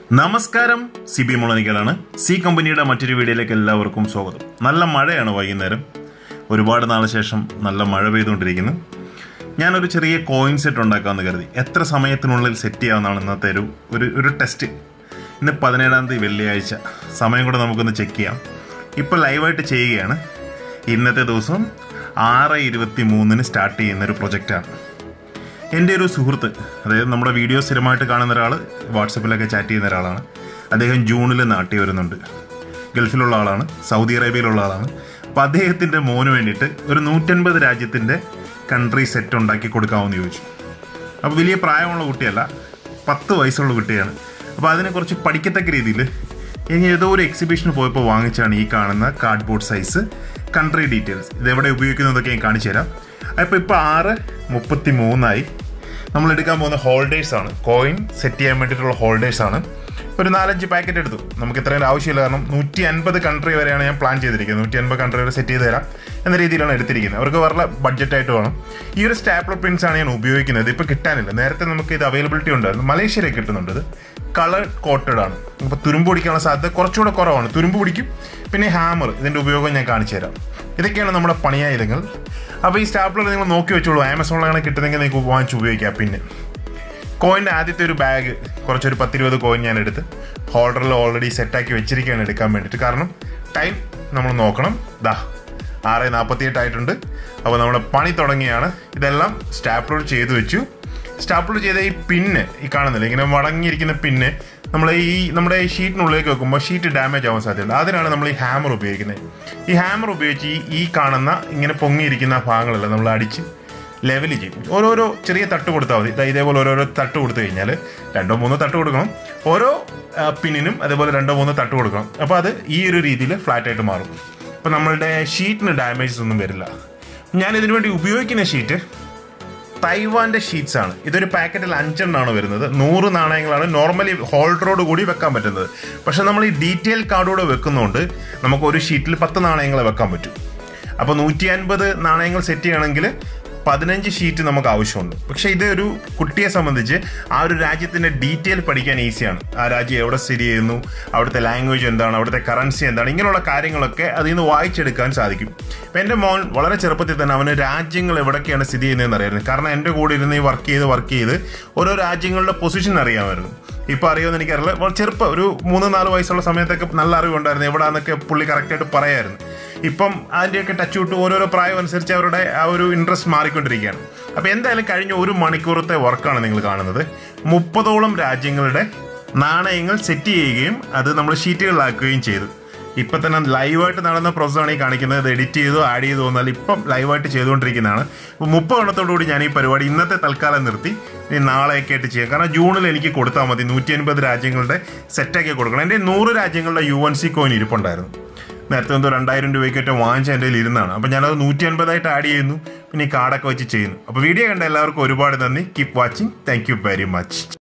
നമസ്കാരം C B മുളനിക്കലാണ് C കമ്പനിയുടെ മറ്റൊരു വീഡിയോയിലേക്ക് എല്ലാവർക്കും സ്വാഗതം നല്ല മഴയാണ് വൈകുന്നേരം ഒരുപാട് നാള് ശേഷം നല്ല മഴ പെയ്തുകൊണ്ടിരിക്കുന്നു ഞാനൊരു ചെറിയ കോയിൻ സെറ്റ് ഉണ്ടാക്കാമെന്ന് കരുതി എത്ര സമയത്തിനുള്ളിൽ സെറ്റ് ചെയ്യാവുന്നതാണ് ഇന്നത്തെ ഒരു ഒരു ഒരു ടെസ്റ്റ് ഇന്ന് പതിനേഴാം തീയതി വെള്ളിയാഴ്ച സമയം കൂടെ നമുക്കൊന്ന് ചെക്ക് ചെയ്യാം ഇപ്പോൾ ലൈവായിട്ട് ചെയ്യുകയാണ് ഇന്നത്തെ ദിവസം ആറ് ഇരുപത്തി മൂന്നിന് സ്റ്റാർട്ട് ചെയ്യുന്ന ഒരു പ്രൊജക്റ്റാണ് എൻ്റെ ഒരു സുഹൃത്ത് അതായത് നമ്മുടെ വീഡിയോ സ്ഥിരമായിട്ട് കാണുന്ന ഒരാൾ വാട്സപ്പിലൊക്കെ ചാറ്റ് ചെയ്യുന്ന ഒരാളാണ് അദ്ദേഹം ജൂണിൽ നാട്ടിൽ വരുന്നുണ്ട് ഗൾഫിലുള്ള ആളാണ് സൗദി അറേബ്യയിലുള്ള ആളാണ് അപ്പോൾ അദ്ദേഹത്തിൻ്റെ മോന് വേണ്ടിയിട്ട് ഒരു നൂറ്റൻപത് രാജ്യത്തിൻ്റെ കൺട്രി സെറ്റ് ഉണ്ടാക്കി കൊടുക്കാമെന്ന് ചോദിച്ചു അപ്പോൾ വലിയ പ്രായമുള്ള കുട്ടിയല്ല പത്ത് വയസ്സുള്ള കുട്ടിയാണ് അപ്പോൾ അതിനെ കുറച്ച് പഠിക്കത്തക്ക രീതിയിൽ ഞാൻ ഏതോ ഒരു എക്സിബിഷന് പോയപ്പോൾ വാങ്ങിച്ചാണ് ഈ കാണുന്ന കാർഡ്ബോർഡ് സൈസ് കൺട്രി ഡീറ്റെയിൽസ് ഇതെവിടെ ഉപയോഗിക്കുന്നതൊക്കെ ഞാൻ കാണിച്ചു തരാം അപ്പോൾ ഇപ്പോൾ ആറ് മുപ്പത്തി മൂന്നായി നമ്മൾ എടുക്കാൻ പോകുന്ന ഹോൾഡേഴ്സ് ആണ് കോയിൻ സെറ്റ് ചെയ്യാൻ വേണ്ടിയിട്ടുള്ള ഹോൾഡേഴ്സ് ആണ് ഒരു നാലഞ്ച് പാക്കറ്റ് എടുത്തു നമുക്ക് ഇത്രയും ആവശ്യമില്ല കാരണം നൂറ്റി അൻപത് കൺട്രി വരെയാണ് ഞാൻ പ്ലാൻ ചെയ്തിരിക്കുന്നത് നൂറ്റി അൻപത് കൺട്രി വരെ സെറ്റ് ചെയ്ത് തരാം എന്ന രീതിയിലാണ് എടുത്തിരിക്കുന്നത് അവർക്ക് വളരെ ബഡ്ജറ്റായിട്ട് വേണം ഈ ഒരു സ്റ്റാപ്ലർ പ്രിൻസ് ആണ് ഞാൻ ഉപയോഗിക്കുന്നത് ഇപ്പോൾ കിട്ടാനില്ല നേരത്തെ നമുക്ക് ഇത് അവൈലബിലിറ്റി ഉണ്ടായിരുന്നു മലേഷ്യയിലേക്ക് കിട്ടുന്നുണ്ട് ഇത് കളർ കോട്ടഡ് ആണ് അപ്പോൾ തുരുമ്പ് പിടിക്കാനുള്ള സാധ്യത കുറച്ചുകൂടെ കുറവാണ് തുരുമ്പ് പിടിക്കും പിന്നെ ഹാമർ ഇതിൻ്റെ ഉപയോഗം ഞാൻ കാണിച്ചു തരാം ഇതൊക്കെയാണ് നമ്മുടെ പണിയായുധങ്ങൾ അപ്പോൾ ഈ സ്റ്റാപ്ലർ നിങ്ങൾ നോക്കി വെച്ചോളൂ ആമസോണിലാണ് കിട്ടുന്നെങ്കിൽ നിങ്ങൾക്ക് വാങ്ങിച്ച് ഉപയോഗിക്കാം പിന്നെ കോയിൻ്റെ ആദ്യത്തെ ഒരു ബാഗ് കുറച്ചൊരു പത്തിരുപത് കോയിൻ ഞാൻ എടുത്ത് ഹോൾഡറിൽ ഓൾറെഡി സെറ്റാക്കി വെച്ചിരിക്കുകയാണ് എടുക്കാൻ വേണ്ടിയിട്ട് കാരണം ടൈം നമ്മൾ നോക്കണം ദാ ആറ് നാൽപ്പത്തി എട്ടായിട്ടുണ്ട് അപ്പോൾ നമ്മുടെ പണി തുടങ്ങിയാണ് ഇതെല്ലാം സ്റ്റാപ്ലർ ചെയ്ത് വെച്ചു സ്റ്റാപ്ലർ ചെയ്ത ഈ പിന്ന് ഈ കാണുന്നില്ല ഇങ്ങനെ മടങ്ങിയിരിക്കുന്ന പിന്ന് നമ്മൾ ഈ നമ്മുടെ ഈ ഷീറ്റിനുള്ളിലേക്ക് വെക്കുമ്പോൾ ഷീറ്റ് ഡാമേജ് ആവാൻ സാധ്യതയുണ്ട് അതിനാണ് നമ്മൾ ഈ ഹാമർ ഉപയോഗിക്കുന്നത് ഈ ഹാമർ ഉപയോഗിച്ച് ഈ ഈ കാണുന്ന ഇങ്ങനെ പൊങ്ങിയിരിക്കുന്ന ഭാഗങ്ങളെല്ലാം നമ്മൾ അടിച്ച് ലെവൽ ചെയ്യും ഓരോരോ ചെറിയ തട്ട് കൊടുത്താൽ മതി ദാ ഇതേപോലെ ഓരോരോ തട്ട് കൊടുത്തു കഴിഞ്ഞാൽ രണ്ടോ മൂന്നോ തട്ട് കൊടുക്കണം ഓരോ ആ, പിന്നിനും അതേപോലെ രണ്ടോ മൂന്നോ തട്ട് കൊടുക്കണം അപ്പോൾ അത് ഈ ഒരു രീതിയിൽ ഫ്ലാറ്റ് ആയിട്ട് മാറും അപ്പോൾ നമ്മളുടെ ഷീറ്റിന് ഡാമേജസ് ഒന്നും വരില്ല ഞാൻ ഇതിനു വേണ്ടി ഉപയോഗിക്കുന്ന ഷീറ്റ് തൈവാന്റെ ഷീറ്റ്സ് ആണ് ഇതൊരു പാക്കറ്റിൽ അഞ്ചെണ്ണമാണ് വരുന്നത് നൂറ് നാണയങ്ങളാണ് നോർമലി ഹോൾഡറോട് കൂടി വെക്കാൻ പറ്റുന്നത് പക്ഷെ നമ്മൾ ഈ ഡീറ്റെയിൽ കാർഡോട് വെക്കുന്നതുകൊണ്ട് നമുക്ക് ഒരു ഷീറ്റിൽ പത്ത് നാണയങ്ങളെ വെക്കാൻ പറ്റും അപ്പോൾ നൂറ്റി അൻപത് നാണയങ്ങൾ സെറ്റ് ചെയ്യണമെങ്കിൽ പതിനഞ്ച് ഷീറ്റ് നമുക്ക് ആവശ്യമുണ്ട് പക്ഷേ ഇത് ഒരു കുട്ടിയെ സംബന്ധിച്ച് ആ ഒരു രാജ്യത്തിന്റെ ഡീറ്റെയിൽ പഠിക്കാൻ ഈസിയാണ് ആ രാജ്യം എവിടെ സ്ഥിതി ചെയ്യുന്നു അവിടുത്തെ ലാംഗ്വേജ് എന്താണ് അവിടുത്തെ കറൻസി എന്താണ് ഇങ്ങനെയുള്ള കാര്യങ്ങളൊക്കെ അതിൽ നിന്ന് വായിച്ചെടുക്കാൻ സാധിക്കും ഇപ്പം എൻ്റെ മോൻ വളരെ ചെറുപ്പത്തിൽ തന്നെ അവന് രാജ്യങ്ങൾ എവിടൊക്കെയാണ് സ്ഥിതി ചെയ്യുന്നതെന്ന് അറിയായിരുന്നു കാരണം എൻ്റെ കൂടെ ഇരുന്ന് ഈ വർക്ക് ചെയ്ത് വർക്ക് ചെയ്ത് ഓരോ രാജ്യങ്ങളുടെ പൊസിഷൻ അറിയാമായിരുന്നു ഇപ്പോൾ അറിയുമെന്ന് എനിക്കറിയില്ല വളരെ ചെറുപ്പം ഒരു മൂന്ന് നാല് വയസ്സുള്ള സമയത്തൊക്കെ നല്ല അറിവുണ്ടായിരുന്നു എവിടാന്നൊക്കെ പുള്ളി കറക്റ്റായിട്ട് പറയായിരുന്നു ഇപ്പം അതിൻ്റെയൊക്കെ ടച്ച് വിട്ട് ഓരോരോ പ്രായം അനുസരിച്ച് അവരുടെ ആ ഒരു ഇൻട്രസ്റ്റ് മാറിക്കൊണ്ടിരിക്കുകയാണ് അപ്പോൾ എന്തായാലും കഴിഞ്ഞ ഒരു മണിക്കൂറത്തെ വർക്കാണ് നിങ്ങൾ കാണുന്നത് മുപ്പതോളം രാജ്യങ്ങളുടെ നാണയങ്ങൾ സെറ്റ് ചെയ്യുകയും അത് നമ്മൾ ഷീറ്റുകളിലാക്കുകയും ചെയ്തു ഇപ്പം തന്നെ ലൈവായിട്ട് നടന്ന പ്രോസസ്സാണ് ഈ കാണിക്കുന്നത് ഇത് എഡിറ്റ് ചെയ്തോ ആഡ് ചെയ്തോ എന്നാൽ ഇപ്പം ലൈവായിട്ട് ചെയ്തുകൊണ്ടിരിക്കുന്നതാണ് അപ്പോൾ മുപ്പത് എണ്ണത്തോടുകൂടി ഞാൻ ഈ പരിപാടി ഇന്നത്തെ തൽക്കാലം നിർത്തി ഇനി നാളെയൊക്കെ ആയിട്ട് ചെയ്യാം കാരണം ജൂണിൽ എനിക്ക് കൊടുത്താൽ മതി നൂറ്റി അൻപത് രാജ്യങ്ങളുടെ സെറ്റാക്കി കൊടുക്കണം എൻ്റെ നൂറ് രാജ്യങ്ങളുടെ യു എൻ സി കോയിൻ ഇരിപ്പുണ്ടായിരുന്നു നേരത്തെ എന്തോ രണ്ടായിരം രൂപയ്ക്കൊക്കെ വാങ്ങിച്ച എൻ്റെ കയ്യിൽ ഇരുന്നാണ് അപ്പോൾ ഞാനത് നൂറ്റി അൻപതായിട്ട് ആഡ് ചെയ്യുന്നു പിന്നെ ഈ കാർഡൊക്കെ വെച്ച് ചെയ്യുന്നു അപ്പോൾ വീഡിയോ കണ്ട എല്ലാവർക്കും ഒരുപാട് നന്ദി keep watching thank you very much